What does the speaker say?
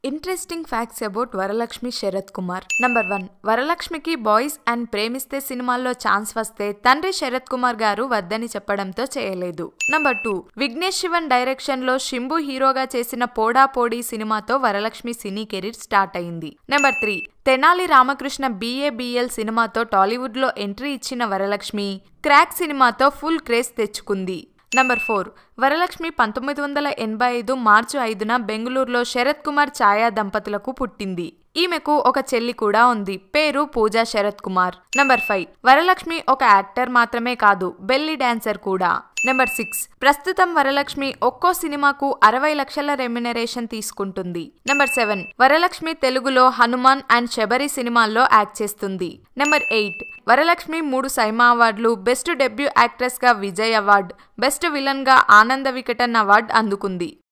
interesting facts about Varalakshmi Sarath Kumar number one వరలక్ష్మికి boys and ప్రేమిస్తే సినిమాల్లో ఛాన్స్ వస్తే తండ్రి శరత్ కుమార్ గారు వద్దని చెప్పడంతో చేయలేదు number two Vignesh Shivan direction లో శింబు హీరోగా చేసిన పోడా పోడి సినిమాతో వరలక్ష్మి సినీ కెరీర్ స్టార్ట్ అయింది number three Tenali Ramakrishna BA BL సినిమాతో టాలీవుడ్ లో ఎంట్రీ ఇచ్చిన వరలక్ష్మి క్రాక్ సినిమాతో ఫుల్ క్రేజ్ తెచ్చుకుంది నంబర్ ఫోర్ వరలక్ష్మి పంతొమ్మిది వందల ఎనభై ఐదు మార్చి ఐదున బెంగళూరులో శరత్ కుమార్ ఛాయా దంపతులకు పుట్టింది ఈమెకు ఒక చెల్లి కూడా ఉంది పేరు పూజా శరత్ కుమార్ నంబర్ ఫైవ్ వరలక్ష్మి ఒక యాక్టర్ మాత్రమే కాదు బెల్లి డాన్సర్ కూడా నెంబర్ సిక్స్ ప్రస్తుతం వరలక్ష్మి ఒక్కో సినిమాకు అరవై లక్షల రెమ్యునరేషన్ తీసుకుంటుంది నెంబర్ సెవెన్ వరలక్ష్మి తెలుగులో హనుమాన్ అండ్ శబరి సినిమాల్లో యాక్ట్ చేస్తుంది నెంబర్ ఎయిట్ వరలక్ష్మి మూడు సైమా అవార్డులు బెస్ట్ డెబ్యూ యాక్ట్రెస్ గా విజయ్ అవార్డ్ బెస్ట్ విలన్ గా ఆనంద వికటన్ అవార్డ్ అందుకుంది